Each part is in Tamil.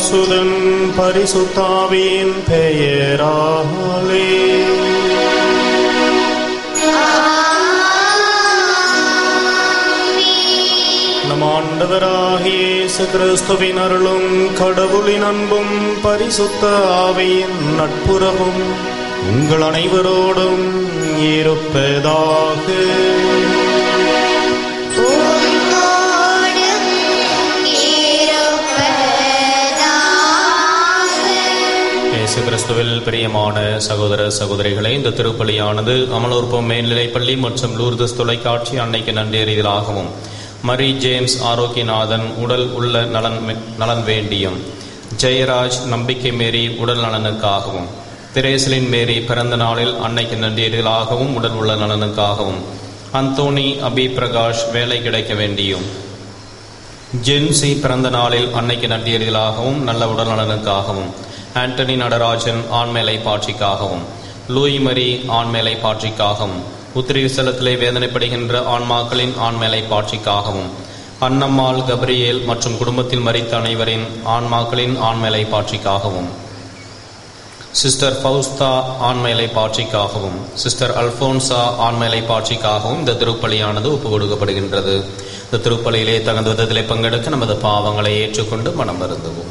சுதன் பரிசுத்தாவின் பெயராலே நம் ஆண்டவராகிய இயேசு கிறிஸ்துவின் அருளும் கடவுளின் அன்பும் பரிசுத்த ஆவியின் நட்புறவும் உங்கள் அனைவரோடும் இருப்பதாக இயேசு கிறிஸ்துவில் பிரியமான சகோதர சகோதரிகளே இந்த திருப்பலியானது அமலோற்பம் மேல்நிலைப்பள்ளி மற்றும் லூர்தஸ் தொலைக்காட்சி அன்னைக்கு நன்றேறிதலாகவும் மரி ஜேம்ஸ் ஆரோக்கியநாதன் உடல் உள்ள நலன் நலன் வேண்டியும் ஜெயராஜ் நம்பிக்கை மேரி உடல் நலனுக்காகவும் திரேசலின் மேரி பிறந்த நாளில் அன்னைக்கு நன்றேறிதலாகவும் உடல் உள்ள நலனுக்காகவும் அந்தோனி அபி பிரகாஷ் வேலை கிடைக்க வேண்டியும் ஜென்சி பிறந்த நாளில் அன்னைக்கு நன்றியறிதலாகவும் நல்ல உடல் நலனுக்காகவும் ஆண்டனி நடராஜன் ஆண்மேலை பாட்சிக்காகவும் லூய் மரி ஆண்மேலை பாட்சிக்காகவும் உத்திரிசலத்திலே வேதனைப்படுகின்ற ஆன்மாக்களின் ஆண்மேலை பாட்சிக்காகவும் அன்னம்மாள் கப்ரியேல் மற்றும் குடும்பத்தில் மறித்த அனைவரின் ஆன்மாக்களின் ஆண்மேலை பாட்சிக்காகவும் சிஸ்டர் ஃபவுஸ்தா ஆண்மேலை பாட்சிக்காகவும் சிஸ்டர் அல்போன்சா ஆண்மேலை பாட்சிக்காகவும் இந்த திருப்பலியானது ஒப்புக் கொடுக்கப்படுகின்றது இந்த திருப்பலியிலே தகுந்த விதத்திலே பங்கெடுக்க நமது பாவங்களை ஏற்றுக்கொண்டு மனம் வருந்துவோம்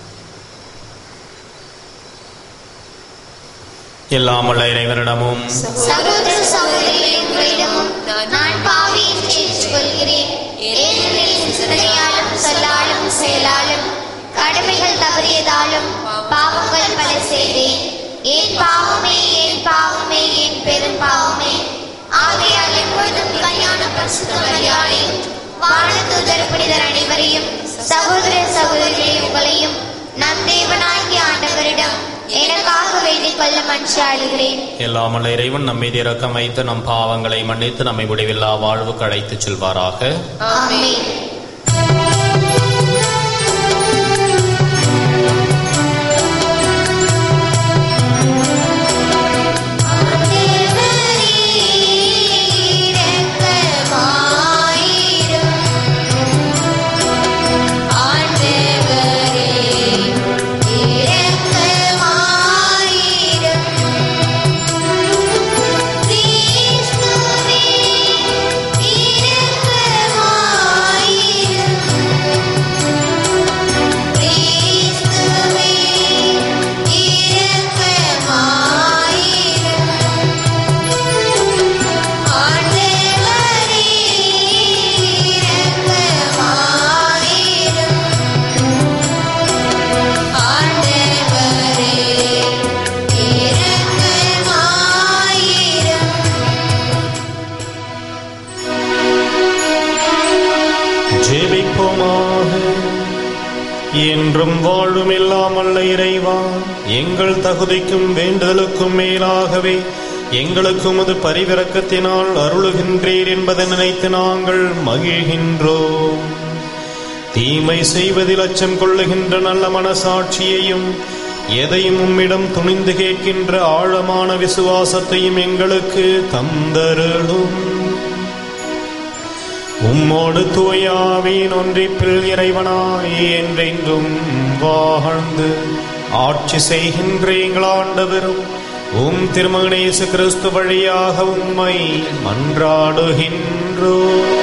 எல்லாம் உள்ள இறைவனிடமும் சகோதர சகோதரிகளே உங்களிடமும் நான் பாவி என்று ஏற்றுக்கொள்கிறேன் ஏனெனில் என் சிந்தனையாலும் சொல்லாலும் செயலாலும் கடமைகள் தவறியதாலும் பாவங்கள் பல செய்தேன் ஏன் பாவமே ஏன் பாவமே ஏன் பெரும் பாவமே ஆகையால் எப்பொழுதும் கல்யாண பரிசுத்த மரியாதையும் வானதூதர் புனிதர் அனைவரையும் சகோதர சகோதரிகளே உங்களையும் நம் தேவனாகிய ஆண்டவரிடம் எனக்காக வேண்டிக் கொள்ள மன்றாடுகிறேன் எல்லாம் உள்ள இறைவன் நம் மீது இரக்கம் வைத்து நம் பாவங்களை மன்னித்து நம்மை முடிவில்லா வாழ்வுக்கு அழைத்துச் செல்வாராக ஆமென் ஜெபிப்போமாக என்றும் வாழும் இல்லாமல்ல இறைவா எங்கள் தகுதிக்கும் வேண்டுதலுக்கும் மேலாகவே எங்களுக்கு உமது பரிவிரக்கத்தினால் அருளுகின்றீர் என்பதை நினைத்து நாங்கள் மகிழ்கின்றோம் தீமை செய்வதில் அச்சம் கொள்ளுகின்ற நல்ல மனசாட்சியையும் எதையும் உம்மிடம் துணிந்து கேட்கின்ற ஆழமான விசுவாசத்தையும் எங்களுக்கு தந்தருளும் உம்மோடு தூயாவின் ஒன்றிப்பில் இறைவனாய் என்றென்றும் வாழ்ந்து ஆட்சி செய்கின்ற எங்கள் ஆண்டவரும் உம் திருமகனேசு கிறிஸ்து வழியாக உம்மை மன்றாடுகின்றோ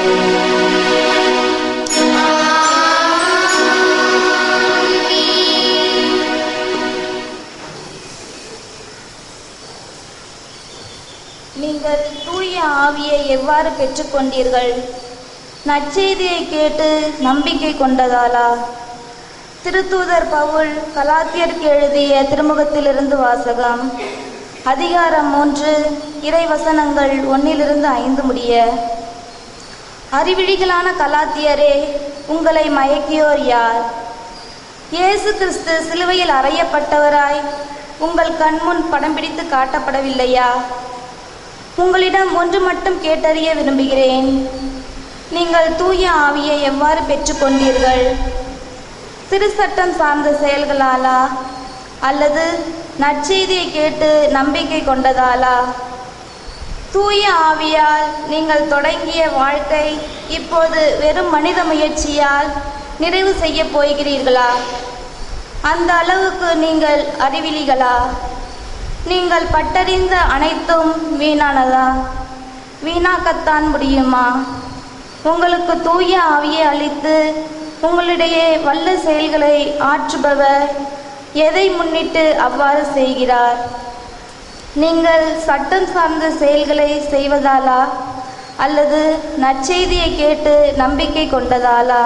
நீங்கள் தூய ஆவியை எவ்வாறு பெற்றுக்கொண்டீர்கள் நற்செய்தியை கேட்டு நம்பிக்கை கொண்டதாலா திருத்தூதர் பவுல் கலாத்தியருக்கு எழுதிய திருமுகத்திலிருந்து வாசகம் அதிகாரம் மூன்று இறைவசனங்கள் ஒன்னிலிருந்து ஐந்து முடிய அறிவிழிகளான கலாத்தியரே உங்களை மயக்கியோர் யார் இயேசு கிறிஸ்து சிலுவையில் அறையப்பட்டவராய் உங்கள் கண்முன் படம் பிடித்து காட்டப்படவில்லையா உங்களிடம் ஒன்று மட்டும் கேட்டறிய விரும்புகிறேன் நீங்கள் தூய ஆவியை எவ்வாறு பெற்றுக்கொண்டீர்கள் திருச்சட்டம் சார்ந்த செயல்களாலா அல்லது நற்செய்தியை கேட்டு நம்பிக்கை கொண்டதாலா தூய ஆவியால் நீங்கள் தொடங்கிய வாழ்க்கை இப்போது வெறும் மனித முயற்சியால் நிறைவு செய்ய போகிறீர்களா அந்த அளவுக்கு நீங்கள் அறிவிலிகளா நீங்கள் பட்டறிந்த அனைத்தும் வீணானதா வீணாக்கத்தான் முடியுமா உங்களுக்கு தூய ஆவியை அளித்து உங்களிடையே வல்ல செயல்களை ஆற்றுபவர் எதை முன்னிட்டு அவ்வாறு செய்கிறார் நீங்கள் சட்டம் சார்ந்த செயல்களை செய்வதாலா அல்லது நற்செய்தியை கேட்டு நம்பிக்கை கொண்டதாலா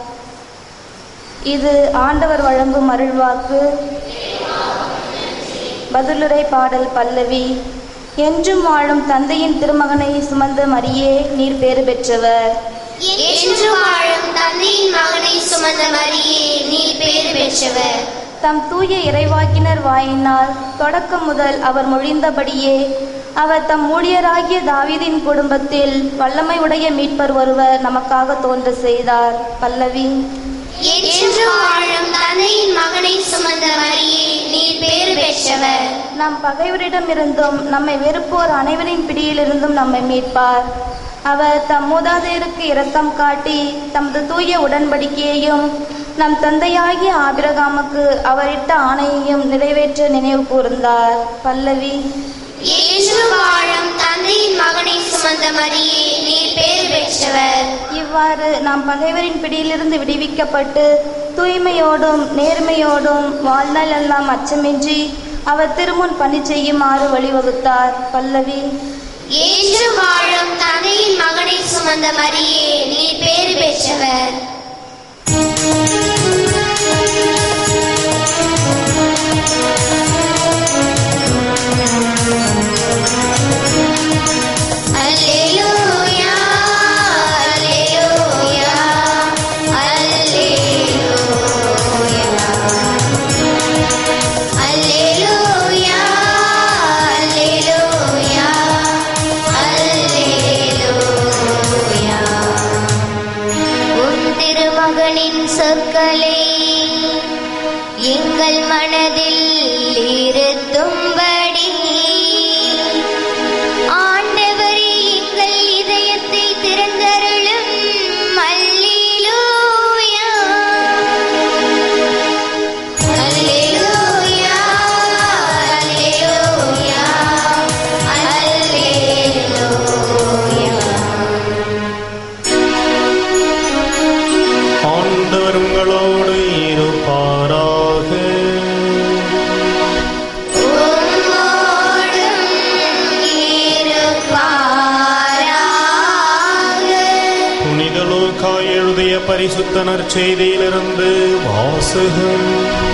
இது ஆண்டவர் வழங்கும் அருள்வாக்கு பதிலுரை பாடல் பல்லவி என்றும் வாழும் தந்தையின் திருமகனை சுமந்த மரியே நீர் பேறு பெற்றவர் என்று வாழும் தந்தையின் மகனை சுமந்த மரியே நீ பேறு பெற்றவர் தம் தூய இறைவாக்கினர் வாயினால் தொடக்கம் முதல் அவர் மொழிந்தபடியே அவர் தம் ஊழியராகிய தாவீதின் குடும்பத்தில் வல்லமை உடைய மீட்பர் ஒருவர் நமக்காக தோன்ற செய்தார் பல்லவி என்று வாழும் தந்தையின் மகனை சுமந்த மரியே நீ பேறு பெற்றவர் நம் பகைவரிடமிருந்தும் நம்மை வெறுப்போர் அனைவரின் பிடியிலிருந்தும் நம்மை மீட்பார் அவர் தம் மூதாதையருக்கு இரக்கம் காட்டி தமது தூய உடன்படிக்கையையும் நம் தந்தையாகிய ஆபிரகாமுக்கு அவரிட்ட ஆணையையும் நிறைவேற்ற நினைவு கூர்ந்தார் பல்லவி என்று வாழும் தந்தையின் மகனை சுமந்த மரியே நீ பேறு பெற்றவர் இவ்வாறு நாம் பகைவரின் பிடியிலிருந்து விடுவிக்கப்பட்டு தூய்மையோடும் நேர்மையோடும் வாழ்நாள் எல்லாம் அச்சமின்றி அவர் திருமுன் பணி செய்யுமாறு வழிவகுத்தார் பல்லவி என்று வாழும் தந்தையின் மகனை சுமந்த மரியே நீ பேறு பெற்றவர் அல்லேலூயா அல்லேலூயா அல்லேலூயா அல்லேலூயா அல்லேலூயா அல்லேலூயா உன் திருமகனின் சொற்களை எங்கள் மனதில் இருத்தும்படி ஆண்டவரே எங்கள் இதயத்தை திறந்தருளும் அல்லேலூயா அல்லேலூயா அல்லேலூயா அல்லேலூயா ஆண்டவர் உங்களோடு இருப்பாராக உம்மோடும் இருப்பாராக. புனித லூக்கா எழுதிய பரிசுத்த நற்செய்தியிலிருந்து வாசகம்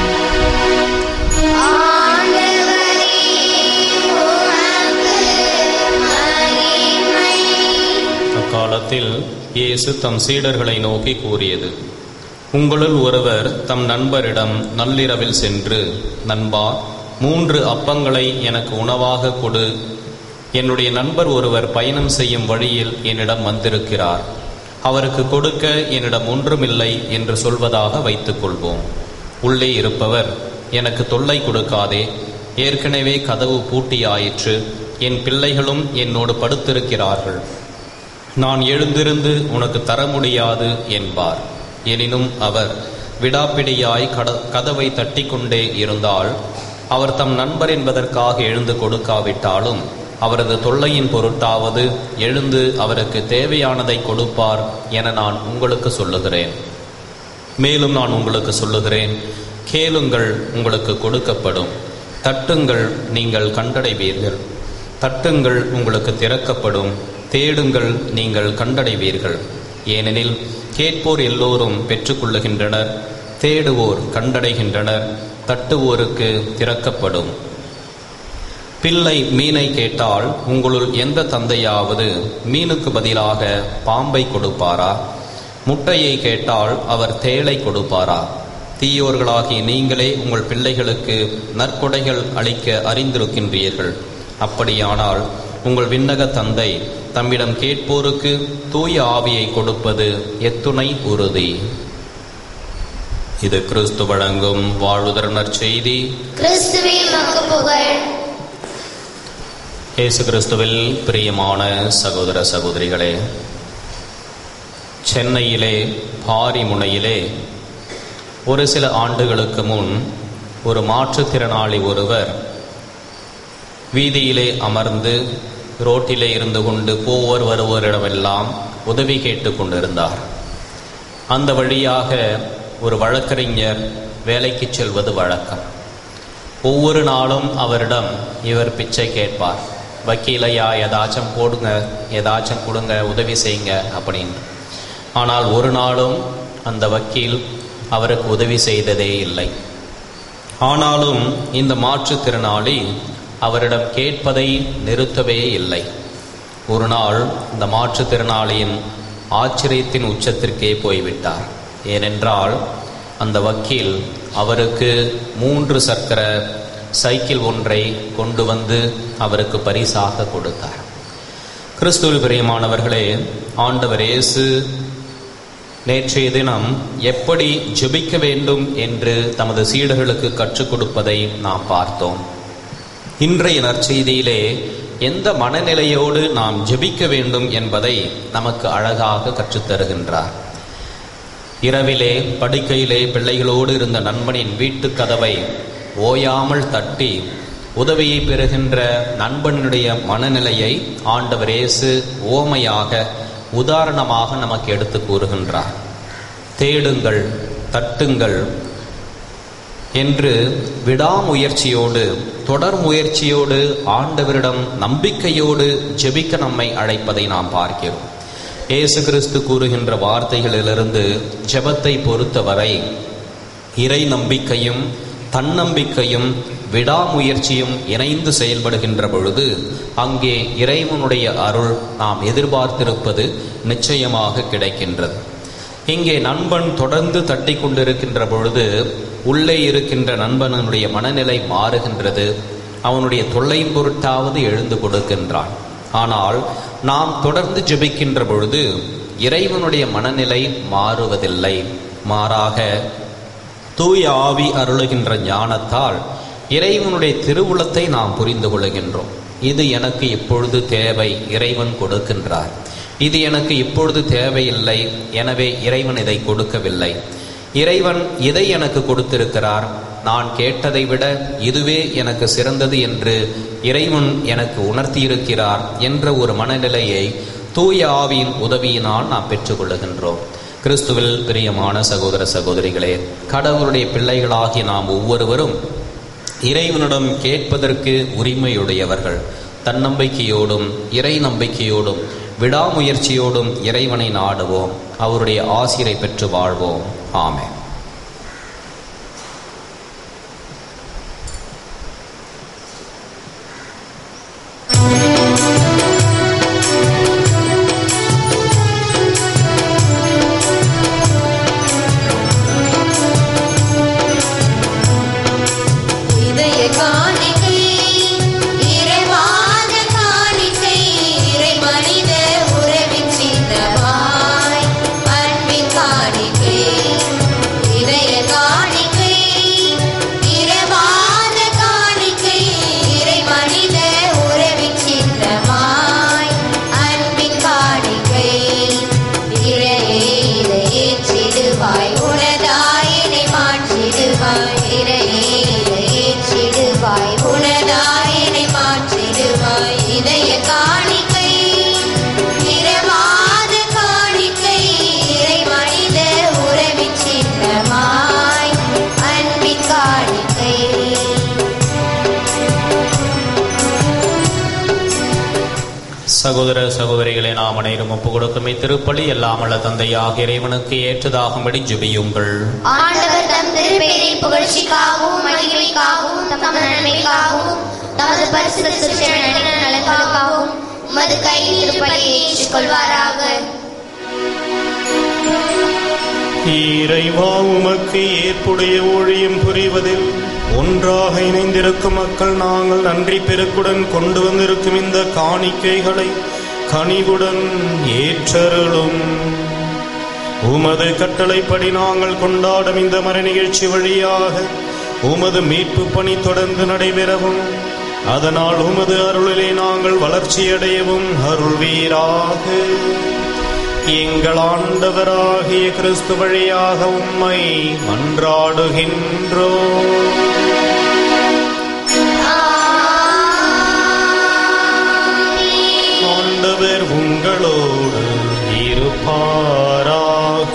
ஆண்டவரே, உமக்கு மகிமை. அக்காலத்தில் இயேசு தம் சீடர்களை நோக்கி கூறியது உங்களுள் ஒருவர் தம் நண்பரிடம் நள்ளிரவில் சென்று நண்பா மூன்று அப்பங்களை எனக்கு உணவாக கொடு என்னுடைய நண்பர் ஒருவர் பயணம் செய்யும் வழியில் என்னிடம் வந்திருக்கிறார் அவருக்கு கொடுக்க என்னிடம் ஒன்றுமில்லை என்று சொல்வதாக வைத்துக் கொள்வோம் உள்ளே இருப்பவர் எனக்கு தொல்லை கொடுக்காதே ஏற்கனவே கதவு பூட்டியாயிற்று என் பிள்ளைகளும் என்னோடு படுத்திருக்கிறார்கள் நான் எழுந்திருந்து உனக்கு தர முடியாது என்பார் எனினும் அவர் விடாப்பிடியாய் கட கதவை தட்டிக்கொண்டே இருந்தால் அவர் தம் நண்பர் என்பதற்காக எழுந்து கொடுக்காவிட்டாலும் அவரது தொல்லையின் பொருட்டாவது எழுந்து அவருக்கு தேவையானதை கொடுப்பார் என நான் உங்களுக்கு சொல்லுகிறேன் மேலும் நான் உங்களுக்கு சொல்லுகிறேன் கேளுங்கள் உங்களுக்கு கொடுக்கப்படும் தட்டுங்கள் நீங்கள் கண்டடைவீர்கள் தட்டுங்கள் உங்களுக்கு திறக்கப்படும் தேடுங்கள் நீங்கள் கண்டடைவீர்கள் ஏனெனில் கேட்போர் எல்லோரும் பெற்றுக்கொள்ளுகின்றனர் தேடுவோர் கண்டடைகின்றனர் தட்டுவோருக்கு திறக்கப்படும் பிள்ளை மீனை கேட்டால் உங்களுள் எந்த தந்தையாவது மீனுக்கு பதிலாக பாம்பை கொடுப்பாரா முட்டையை கேட்டால் அவர் தேளை கொடுப்பாரா தீயோர்களாகிய நீங்களே உங்கள் பிள்ளைகளுக்கு நற்கொடைகள் அளிக்க அறிந்திருக்கின்றீர்கள் அப்படியானால் உங்கள் விண்ணக தந்தை தம்மிடம் கேட்போருக்கு தூய ஆவியை கொடுப்பது எத்துணை உறுதி இது கிறிஸ்து வழங்கும் வாழ்வுதர் நற்செய்தி கிறிஸ்துவே மக்கு புகழ் இயேசு கிறிஸ்துவில் பிரியமான சகோதர சகோதரிகளே சென்னையிலே பாரிமுனையிலே ஒரு சில ஆண்டுகளுக்கு முன் ஒரு மாற்றுத்திறனாளி ஒருவர் வீதியிலே அமர்ந்து ரோட்டிலே இருந்து கொண்டு போவோர் வருவோரிடமெல்லாம் உதவி கேட்டு கொண்டிருந்தார் அந்த வழியாக ஒரு வழக்கறிஞர் வேலைக்கு செல்வது வழக்கம் ஒவ்வொரு நாளும் அவரிடம் இவர் பிச்சை கேட்பார் வக்கீலையா ஏதாச்சும் போடுங்க ஏதாச்சும் கொடுங்க உதவி செய்யுங்க அப்படின்னு ஆனால் ஒரு நாளும் அந்த வக்கீல் அவருக்கு உதவி செய்ததே இல்லை ஆனாலும் இந்த மாற்றுத்திறனாளி அவரிடம் கேட்பதை நிறுத்தவே இல்லை ஒரு நாள் இந்த மாற்றுத்திறனாளியின் ஆச்சரியத்தின் உச்சத்திற்கே போய்விட்டார் ஏனென்றால் அந்த வக்கீல் அவருக்கு மூன்று சக்கர சைக்கிள் ஒன்றை கொண்டு வந்து அவருக்கு பரிசாக கொடுத்தார் கிறிஸ்துவில் பிரியமானவர்களே ஆண்டவர் இயேசு நேற்றைய தினம் எப்படி ஜெபிக்க வேண்டும் என்று தமது சீடர்களுக்கு கற்றுக் கொடுப்பதை நாம் பார்த்தோம் இன்றைய நற்செய்தியிலே எந்த மனநிலையோடு நாம் ஜெபிக்க வேண்டும் என்பதை நமக்கு அழகாக கற்றுத்தருகின்றார் இரவிலே படுக்கையிலே பிள்ளைகளோடு இருந்த நண்பனின் வீட்டுக் கதவை ஓயாமல் தட்டி உதவியை பெறுகின்ற நண்பனுடைய மனநிலையை ஆண்டவர் இயேசு ஓமையாக உதாரணமாக நமக்கு எடுத்து கூறுகின்றார் தேடுங்கள் தட்டுங்கள் என்று விடாமுயற்சியோடு தொடர் முயற்சியோடு ஆண்டவரிடம் நம்பிக்கையோடு ஜெபிக்க நம்மை அழைப்பதை நாம் பார்க்கிறோம் இயேசு கிறிஸ்து கூறுகின்ற வார்த்தைகளிலிருந்து ஜெபத்தை பொறுத்தவரை இறை நம்பிக்கையும் தன்னம்பிக்கையும் விடாமுயற்சியும் இணைந்து செயல்படுகின்ற பொழுது அங்கே இறைவனுடைய அருள் நாம் எதிர்பார்த்திருப்பது நிச்சயமாக கிடைக்கின்றது இங்கே நண்பன் தொடர்ந்து தட்டி கொண்டிருக்கின்ற பொழுது உள்ளே இருக்கின்ற நண்பனுடைய மனநிலை மாறுகின்றது அவனுடைய தொல்லையின் பொருட்டாவது எழுந்து கொடுக்கின்றான் ஆனால் நாம் தொடர்ந்து ஜெபிக்கின்ற பொழுது இறைவனுடைய மனநிலை மாறுவதில்லை மாறாக தூய ஆவி அருளுகின்ற ஞானத்தால் இறைவனுடைய திருவுளத்தை நாம் புரிந்து கொள்கின்றோம் இது எனக்கு இப்பொழுது தேவை இறைவன் கொடுக்கின்றார் இது எனக்கு இப்பொழுது தேவையில்லை எனவே இறைவன் இதை கொடுக்கவில்லை இறைவன் இதை எனக்கு கொடுத்திருக்கிறார் நான் கேட்டதை விட இதுவே எனக்கு சிறந்தது என்று இறைவன் எனக்கு உணர்த்தியிருக்கிறார் என்ற ஒரு மனநிலையை தூய ஆவியின் உதவியினால் நாம் பெற்றுக்கொள்ளுகின்றோம் கிறிஸ்துவில் பிரியமான சகோதர சகோதரிகளே கடவுளுடைய பிள்ளைகளாகிய நாம் ஒவ்வொருவரும் இறைவனிடம் கேட்பதற்கு உரிமையுடையவர்கள் தன்னம்பிக்கையோடும் இறை நம்பிக்கையோடும் விடாமுயற்சியோடும் இறைவனை நாடுவோம் அவருடைய ஆசிரை பெற்று வாழ்வோம் ஆமென் இதய காணிக்கை இறைவாத காணிக்கை இறை மனித உறவின் சின்னமாய் அன்பின் காணிக்கை இதய காணிக்கை இறைவாத காணிக்கை இறை மனித உறவின் சின்னமாய் அன்பின் காணிக்கை இறையே இதை ஏற்றிடுவாய் உனதாயினை மாற்றிடுவாய் இறையே இதை ஏற்றிடுவாய் உனதாயினை மாற்றிடுவாய் இதய காணிக்கை இரவாத காணிக்கை இறை மனித உறவின் சின்னமாய் அன்பின் காணிக்கை சகோதர சகோதரிகளை நாம் அனைவரும் ஒப்பு கொடுக்கும் இத்திருப்பலி எல்லாம் அல்ல தந்தையாக இறைவனுக்கு ஏற்றதாகும்படி ஜெபியுங்கள் ஆண்டவர் தம் திருப்பெயரை புகழ்ச்சிக்காகவும் மகிழ்ச்சிக்காகவும் தமது நன்மைக்காகவும் தமது பரிசுத்த சிறுச்செயல் நலன்களுக்காகவும் உமது கையில் திருப்பலியை ஏற்றுக்கொள்வாராக இறைவா உமக்கு ஏற்புடைய ஊழியம் புரிவதில் ஒன்றாக இணைந்திருக்கும் மக்கள் நாங்கள் நன்றி பெருக்குடன் கொண்டு வந்திருக்கும் இந்த காணிக்கைகளை கனிவுடன் ஏற்றருளும் உமது கட்டளைப்படி நாங்கள் கொண்டாடும் இந்த மர நிகழ்ச்சி வழியாக உமது மீட்பு பணி தொடர்ந்து நடைபெறவும் அதனால் உமது அருளிலே நாங்கள் வளர்ச்சியடையவும் அருள்வீராக எங்கள் ஆண்டவராகிய கிறிஸ்து வழியாக உம்மை மன்றாடுகின்றோ ஆண்டவர் உங்களோடு இருப்பாராக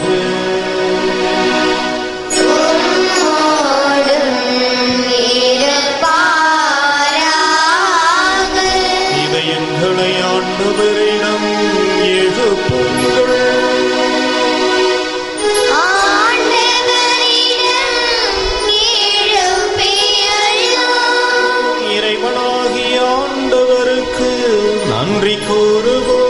இதயங்களை ஆண்டவரிடம் எழுப்புங்கள் இறைவனாகிய ஆண்டவருக்கு நன்றி கூறுவோம்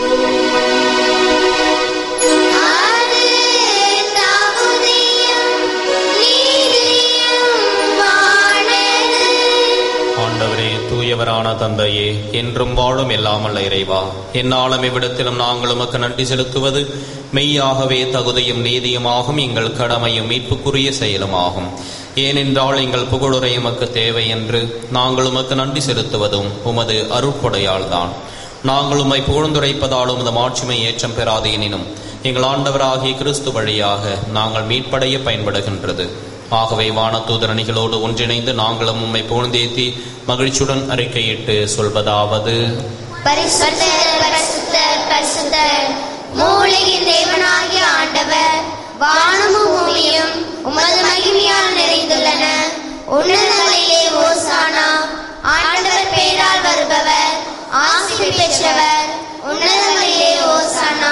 ஆண்டவரே தூயவரான தந்தையே என்றும் வாழும் எல்லாமல்ல இறைவா என்னாலும் இவ்விடத்திலும் நாங்கள் உமக்கு நன்றி செலுத்துவது மெய்யாகவே தகுதியும் நீதியுமாகும் எங்கள் கடமையும் மீட்புக்குரிய செயலுமாகும் ஏனென்றால் எங்கள் புகழுரை உமக்கு தேவை என்று நாங்கள் உமக்கு நன்றி செலுத்துவதும் உமது அருட்கொடையால் தான் நாங்கள் உம்மை புகழ்ந்துரைப்பதாலும் உமது மாட்சிமை ஏற்றம் பெறாது எனினும் எங்கள் ஆண்டவராகிய கிறிஸ்து வழியாக நாங்கள் மீட்படைய பயன்படுகின்றது ஆகவே வானதூதர் அணிகளோடு ஒன்றிணைந்து நாங்களும் உம்மை புகழ்ந்தேத்தி மகிழ்ச்சியுடன் அறிக்கையிட்டு சொல்வதாவது பரிசுத்தர் பரிசுத்தர் பரிசுத்தர் மூலிகின் தேவனாகிய ஆண்டவர் வானமும் பூமியும் உமது மகிமையால் நிறைந்துள்ளன உன்னதங்களிலே ஓசானா ஆண்டவர் பேரால் வருபவர் ஆசி பெற்றவர் உன்னதங்களிலே ஓசானா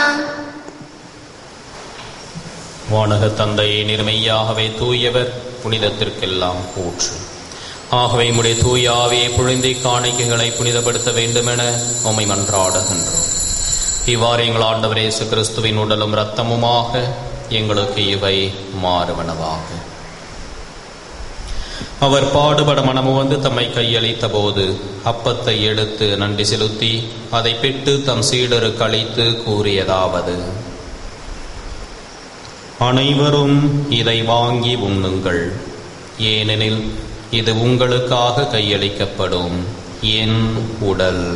வானக தந்தையை நிர்மையாகவே தூயவர் புனிதத்திற்கெல்லாம் ஊற்று ஆகவே உம்முடைய தூய ஆவியை புழிந்தை காணிக்கைகளை புனிதப்படுத்த வேண்டுமென உம்மை மன்றாடுகின்றோம் இவ்வாறு எங்கள் ஆண்டவர் இயேசு கிறிஸ்துவின் உடலும் இரத்தமுமாக எங்களுக்கு இவை மாறுவனவாக அவர் பாடுபட மனமு வந்து தம்மை கையளித்த போது அப்பத்தை எடுத்து நன்றி செலுத்தி அதை பிட்டு தம் சீடருக்கு அளித்து கூறியதாவது அனைவரும் இதை வாங்கி உண்ணுங்கள் ஏனெனில் இது உங்களுக்காக கையளிக்கப்படும் என் உடல்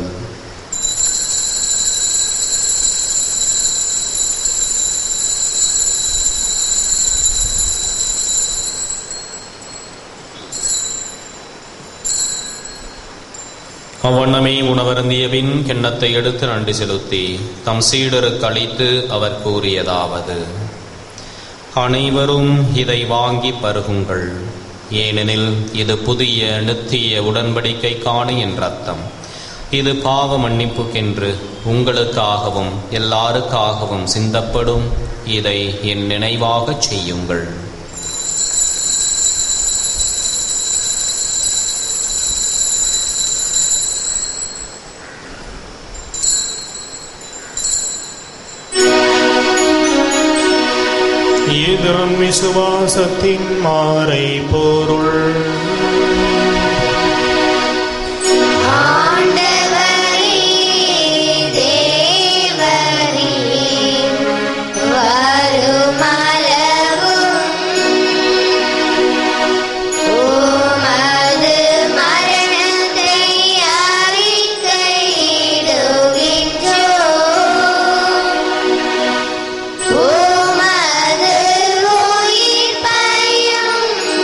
அவ்வண்ணமே உணவருந்திய பின் கிண்ணத்தை எடுத்து நன்றி செலுத்தி தம் சீடருக்கு அளித்து அவர் கூறியதாவது அனைவரும் இதை வாங்கி பருகுங்கள் ஏனெனில் இது புதிய நித்திய உடன்படிக்கைக்கான என்ற அர்த்தம் இது பாவ மன்னிப்புக்கென்று உங்களுக்காகவும் எல்லாருக்காகவும் சிந்தப்படும் இதை என் நினைவாகச் செய்யுங்கள் இதன் விசுவாசத்தின் மாறை பொருள் ஆண்டவரே தேவரே வருமளவும் உமது மரணத்தை அறிக்கையிடுகின்றோம் உமது உயிர்ப்பையும்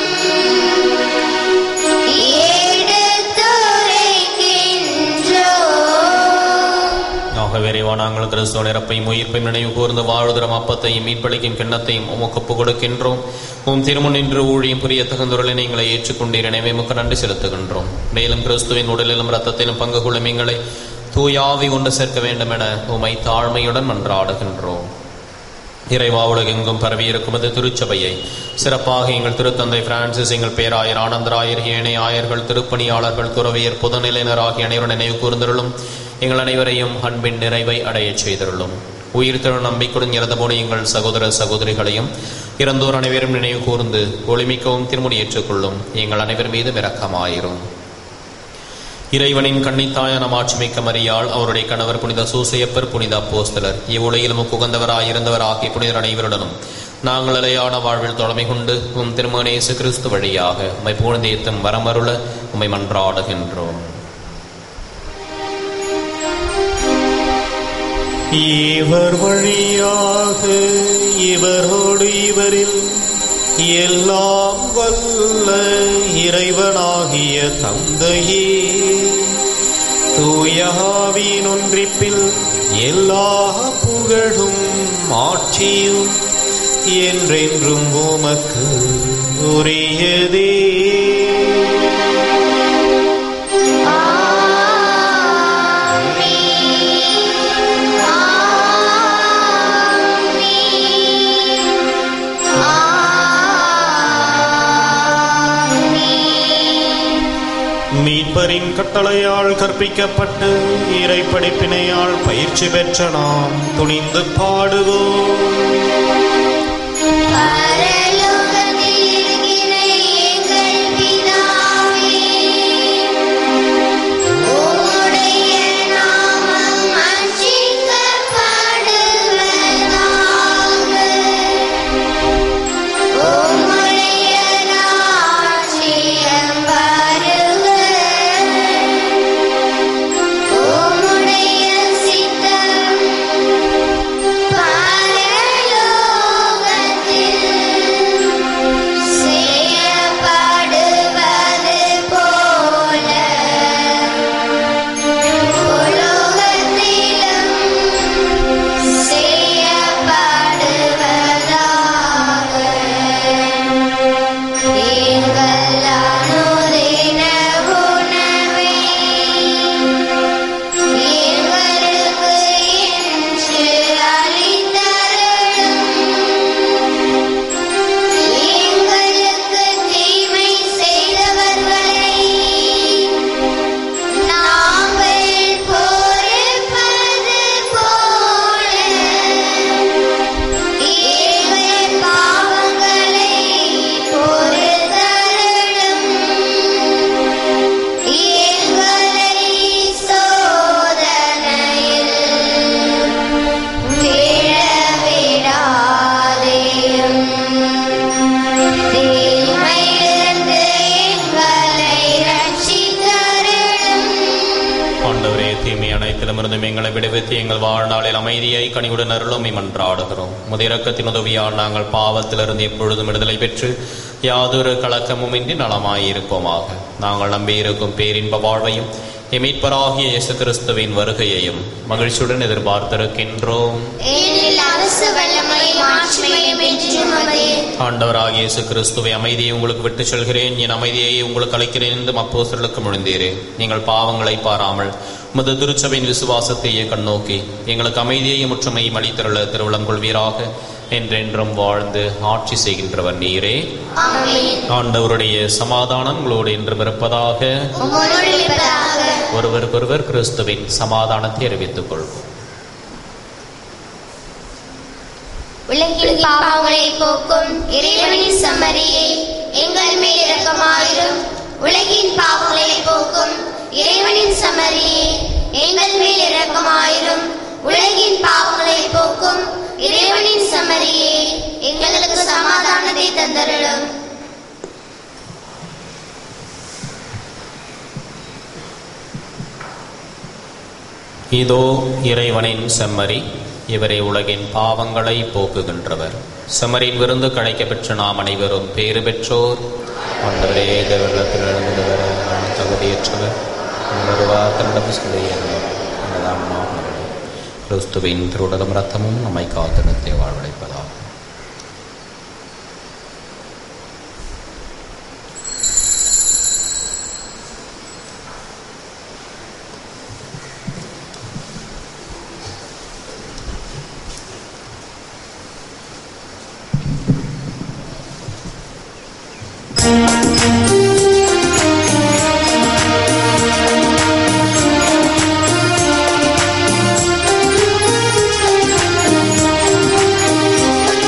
எடுத்துரைக்கின்றோம் ஆக விரைவா நாங்கள் கிறிஸ்துவ நிரப்பையும் உயிர்ப்பையும் நினைவு கூர்ந்து வாழ்தரம் அப்பத்தையும் மீட்பளிக்கும் கிண்ணத்தையும் உமக்கு ஒப்புக் கொடுக்கின்றோம் உம் திருமுன் நின்று ஊழியம் புரிய தகுந்தொருளை நீங்களை ஏற்றுக்கொண்டீர் எனவே உமக்கு நன்றி செலுத்துகின்றோம் மேலும் கிறிஸ்துவின் உடலிலும் இரத்தத்திலும் பங்கு கொள்ளும் எங்களை தூயாவி கொண்டு சேர்க்க வேண்டும் என உமை தாழ்மையுடன் மன்றாடுகின்றோம் இறைவா உலகெங்கும் பரவியிருக்கும் அது திருச்சபையை சிறப்பாக எங்கள் திருத்தந்தை பிரான்சிஸ் எங்கள் பேராயர் ஆனந்தராயர் ஏனைய ஆயர்கள் திருப்பணியாளர்கள் துறவியர் பொதுநிலையினர் ஆகிய அனைவரும் நினைவு கூர்ந்தருளும் எங்கள் அனைவரையும் அன்பின் நிறைவை அடையச் செய்தருளும் உயிர் திரு நம்பிக்கையுடன் இறந்தபோது எங்கள் சகோதர சகோதரிகளையும் இறந்தோர் அனைவரும் நினைவு கூர்ந்து ஒளிமிக்கவும் திருமுடி ஏற்றுக்கொள்ளும் எங்கள் அனைவர் மீதும் இரக்கமாயிரும் இறைவனின் கண்ணித்தாயான மாட்சிமிக்க மரியாள் அவருடைய கணவர் புனித சூசையப்பர் புனித அப்போஸ்தலர் இவ்வுலகிலும் உகந்தவராய் இருந்தவர் ஆகிய புனிதர் அனைவருடனும் நாங்கள் நிலையான வாழ்வில் தொடமை கொண்டு உம் திருமணேசு கிறிஸ்து வழியாக உம்மை புகழ்ந்தேத்தும் வரமருள உம்மை மன்றாடுகின்றோம் இவர் வழியாக இவரோடு இவரில் எல்லாம் வல்ல இறைவனாகிய தந்தையே தூயாவின் ஒன்றிப்பில் எல்லா புகழும் ஆட்சியும் என்றென்றும் உமக்கு உரியதே மீட்பரின் கட்டளையால் கற்பிக்கப்பட்டு இறை படிப்பினையால் பயிற்சி பெற்ற நாம் துணிந்து பாடுவோம் பரலோகத்தில் இருக்கிற எங்கள் பிதாவே, உம்முடைய நாமம் அர்ச்சிக்கப்படுவதாக. உம்முடைய ராஜ்யம் வருக. உம்முடைய சித்தம் பரலோகத்தில் செய்யப்படுவது போல உலகத்திலும் செய்யப்படுவதாக எங்கள் அனுதின உணவை எங்களுக்கு என்று அளித்தருளும். எங்களுக்கு தீமை செய்தவர்களை நாங்கள் பொறுப்பது போல எங்கள் பாவங்களை பொறுத்தருளும். எங்களை சோதனையில் விழவிடாதேயும். தீமையிலிருந்து எங்களை ரட்சித்தருளும். ஆண்டவரே தீமை அனைத்திலுமிருந்தும் எங்களை விடுவித்து எங்கள் வாழ்நாளில் அமைதியை கனிவுடன் அருளுமை மன்றாடுகிறோம் முதிரக்கத்தின் உதவியால் நாங்கள் பாவத்திலிருந்து எப்பொழுதும் விடுதலை பெற்று யாதொரு கலக்கமுமின்றி நலமாயிருப்போமாக நாங்கள் நம்பியிருக்கும் பேரின்ப வாழ்வையும் எமீட்பராகிய இயேசு கிறிஸ்துவின் வருகையையும் மகிழ்ச்சியுடன் எதிர்பார்த்திருக்கின்றோம் ஏனெனில் அரசு வல்லமையும் ஆட்சிமையும் என்றும் உமதே. ஆண்டவராகிய இயேசு கிறிஸ்துவை அமைதியை உங்களுக்கு விட்டுச் செல்கிறேன் என் அமைதியை உங்களுக்கு அளிக்கிறேன் என்று அப்போஸ்தலருக்கு முழுந்தீரே நீங்கள் பாவங்களை பாராமல் உமது திருச்சபையின் விசுவாசத்தையே கண்ணோக்கி எங்களுக்கு அமைதியையும் முற்றுமையும் அளித்தருள திருவிழம் கொள்வீராக என்றென்றும் வாழ்ந்து ஆட்சி செய்கின்றவர் நீரே ஆமென். ஆண்டவருடைய சமாதானம் உங்களோடு என்றும் இருப்பதாக உம்மோடு இருப்பதாக. ஒருவருக்கொருவர் கிறிஸ்துவின் சமாதானத்தை அறிவித்துக் கொள்வோம் உலகின் பாவங்களை போக்கும் இறைவனின் சம்மரியை எங்கள் மேல் இரக்கமாயிரும் உலகின் பாவங்களை போக்கும் இறைவனின் சம்மரியை எங்கள் மேல் இரக்கமாயிரும் உலகின் பாவங்களை போக்கும் இறைவனின் சம்மரியை எங்களுக்கு சமாதானத்தை தந்தருளும் இதோ இறைவனின் செம்மறி இவரே உலகின் பாவங்களை போக்குகின்றவர் செம்மறியின் விருந்து கழைக்க பெற்ற நாம் அனைவரும் பேறு பெற்றோர் ஆண்டவரே தேவர்களத்தில் எழுந்தவர் நான் தகுதியற்றவர் உங்களொரு வார்த்தனிடம் சொல்லியிருந்தோம் என்னதான் கிறிஸ்துவின் திருடலும் ரத்தமும் நம்மை காத்திருந்தே வாழ்வடைப்பதாகும் ஆமென்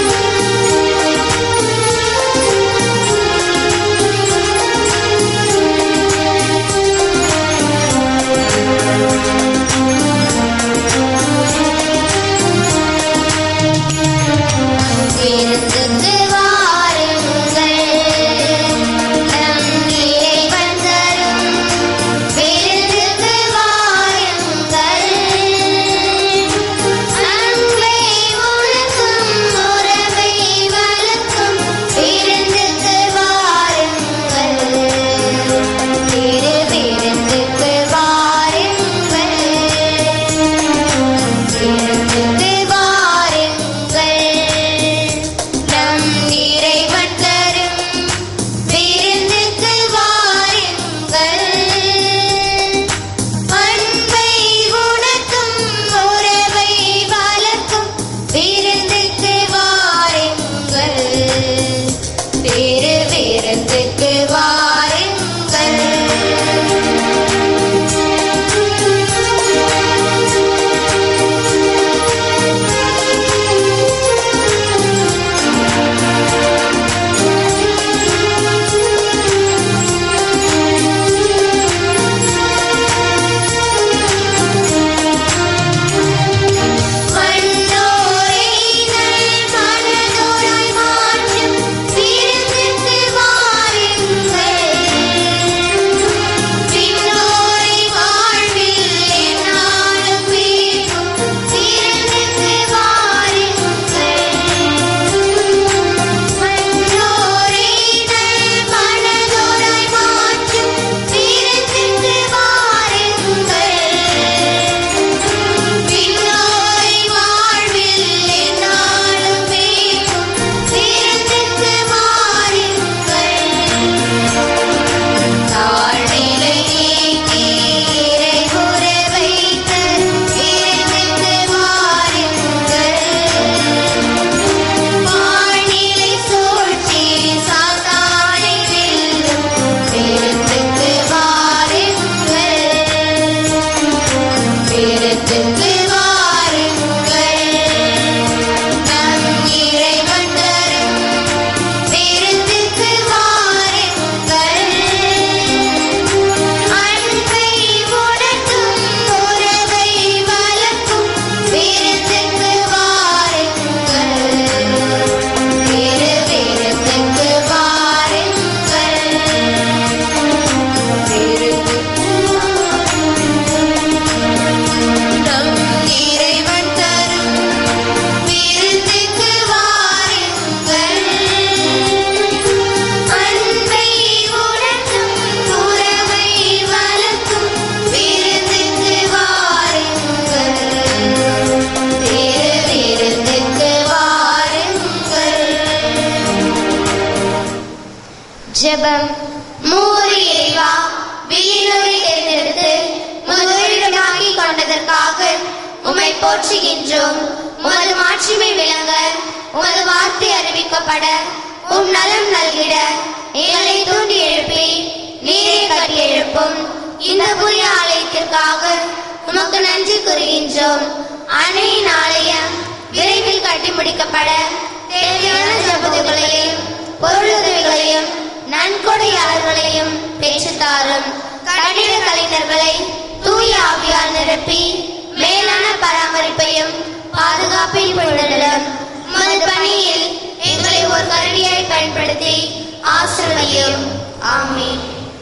ஜெபம் மூவரு இறைவா வில்லினூரை தேர்ந்தெடுத்து முதலிடமாக்கி கொண்டதற்காக உம்மை போற்றுகின்றோம் உமது மாட்சிமை விளங்க உமது வார்த்தை அறிவிக்கப்பட உம் நலம் நல்கிட எங்களை தூண்டி எழுப்பி நீரை கட்டி எழுப்பும் இந்த புதிய ஆலயத்திற்காக உமக்கு நன்றி கூறுகின்றோம் அன்னையின் ஆலயம் விரைவில் கட்டி முடிக்கப்பட தேவையான ஜபதுகளையும் பொருளுதவிகளையும் நன்கொடையாளர்களையும் பெற்றுத்தாரும் கட்டிட கலைஞர்களை தூய ஆவியால் நிரப்பி மேலான பராமரிப்பையும் பாதுகாப்பையும் பொழுதிலும் உமது பணியில் எங்களை ஒரு கருவியாய் பயன்படுத்தி ஆசிர்வதியும் ஆமென்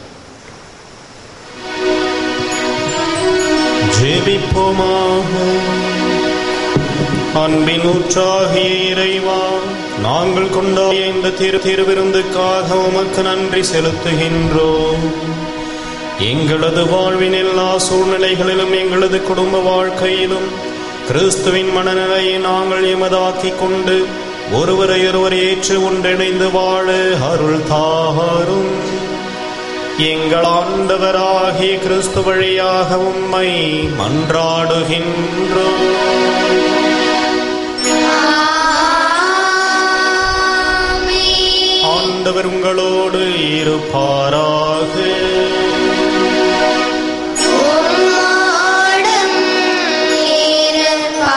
ஜெபிப்போமாக அன்பின் ஊற்றாகிய இறைவா நாங்கள் கொண்டாடிய இந்த திரு திருவிருந்துக்காக உமக்கு நன்றி செலுத்துகின்றோம் எங்களது வாழ்வின் எல்லா சூழ்நிலைகளிலும் எங்களது குடும்ப வாழ்க்கையிலும் கிறிஸ்துவின் மனநிலையை நாங்கள் எமதாக்கிக் கொண்டு ஒருவரை ஒருவர் ஏற்று ஒன்றிணைந்து வாழ அருள் தாரும் எங்கள் ஆண்டவராகிய கிறிஸ்து வழியாக உம்மை மன்றாடுகின்றோம் ஆமென். ஆண்டவர் உங்களோடு இருப்பாராக உம்மோடும் இருப்பாராக.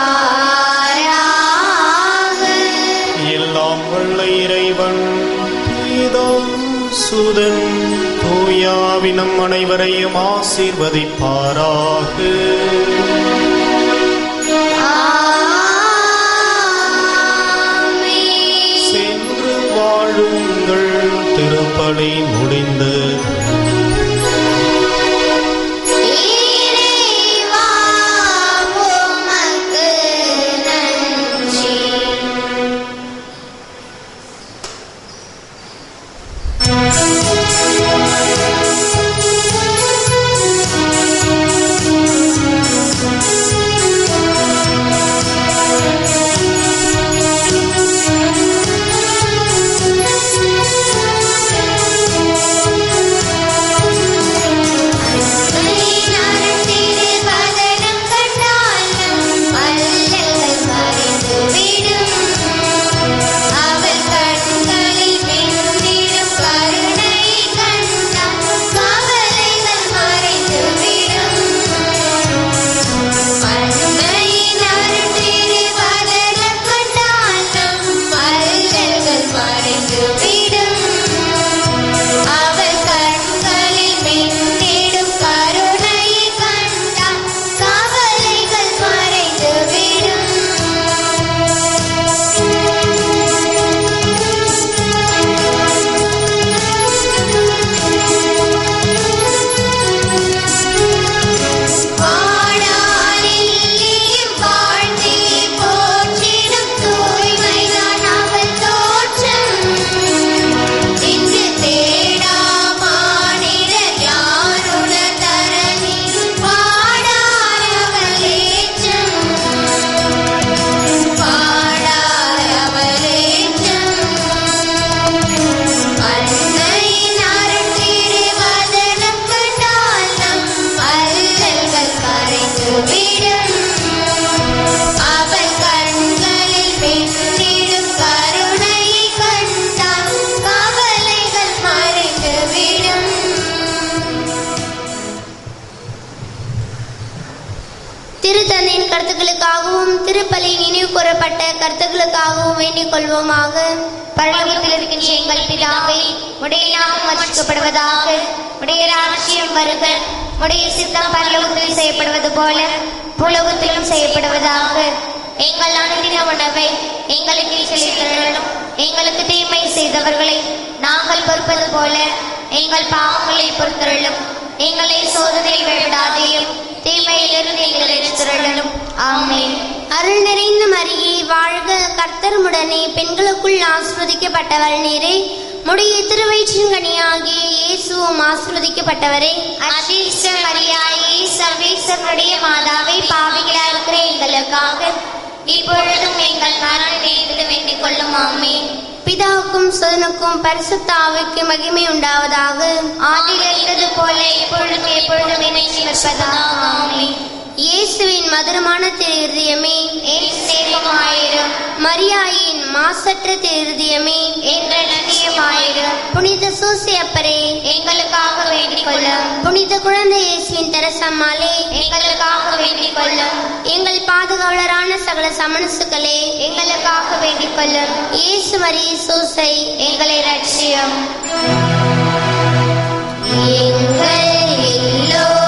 எல்லாம் வல்ல இறைவன் பிதா சுதன் தூயாவினம் அனைவரையும் ஆசீர்வதிப்பாராக ஆமென். சென்று வாழுங்கள் திருப்பலி முடிந்தது இறைவா, உமக்கு நன்றி. வதனம் கண்டாலும் அல்லல்கள் மறைந்துவிடும். அவள் கண்களில் மின்னிடும் கருணை கண்டால் கவலைகள் மறைந்துவிடும். அன்னையின் அருள்திரு வதனம் கண்டாலும் அல்லல்கள் மறைந்துவிடும். அவள் கண்களில் மின்னிடும் கருணையை கண்டால் கவலைகள் மறைந்துவிடும் வாடாலில்லியும் வாழ்த்தி போற்றிடும் தூய்மைதான் அவள் தோற்றம் இங்கு தேடா மானிடர் யாருட தரணில் பாடார் அவள் ஏற்றம் பாடார் அவள் ஏற்றம் அன்னையின் அருள் திருவதனம் கண்டால் நம் அல்லல்கள் மறைந்துவிடும் அவள் கண்களில் மின்னிடும் கருணையை கண்டால் கவலைகள் மறைந்துவிடும் திருத்தந்தையின் கருத்துக்களுக்காகவும் திருப்பலி நினைவு கூறப்பட்ட கருத்துக்களுக்காகவும் வேண்டிக் கொள்வோமாக பரலோகத்தில் இருக்கின்ற எங்கள் பிதாவே உடைய நாமம் வச்சிக்கப்படுவதாக உடைய ராஜ்யம் வருக உடைய சித்தம் பரலோகத்தில் செய்யப்படுவது போல புலகத்திலும் செய்யப்படுவதாக எங்கள் அனுதின உணவை எங்களுக்கு செலுத்தலும் எங்களுக்கு தீமை செய்தவர்களை நாங்கள் பொறுப்பது போல எங்கள் பாவங்களை பொறுத்தருளும் எங்களை சோதனை விடாதேயும் தீமையிலிருந்து எங்களை எடுத்துருளும் ஆமென் அருள் நிறைந்த மரியே வாழ்க கர்த்தருமுடனே பெண்களுக்குள் ஆஸ்வதிக்கப்பட்டவள் நீரே முடிய திருவயிற்றின் கனியாகிய இயேசுவும் ஆஸ்வதிக்கப்பட்டவரே அசீஷ்ட மரியாயே சர்வேஸ்வருடைய மாதாவை பாவிகளா இருக்கிற எங்களுக்காக இப்பொழுதும் எங்கள் மரண நேரத்தில் வேண்டிக் கொள்ளும் ஆமென் பிதாவுக்கும் சுதனுக்கும் பரிசுத்த ஆவிக்கு மகிமை உண்டாவதாக ஆதியில் இருந்தது போல எப்பொழுதும் எப்பொழுதும் இணைந்து நிற்பதாக ஆமென். இயேசுவின் மதுரமான திருதயமே என் சேகமாயிரும் மரியாயின் மாசற்ற திருதயமே என்ற நன்றியமாயிரும் புனித சூசியப்பரே எங்களுக்காக வேண்டிக் கொள்ளும் புனித குழந்தை இயேசுவின் தரசம்மாளே எங்களுக்காக வேண்டிக் கொள்ளும் எங்கள் பாதுகாவலரான சகல சமணசுகளே எங்களுக்காக வேண்டிக் கொள்ளும் இயேசு மரிய சூசை எங்களை ரட்சியும் எங்கள் எல்லோருக்கும்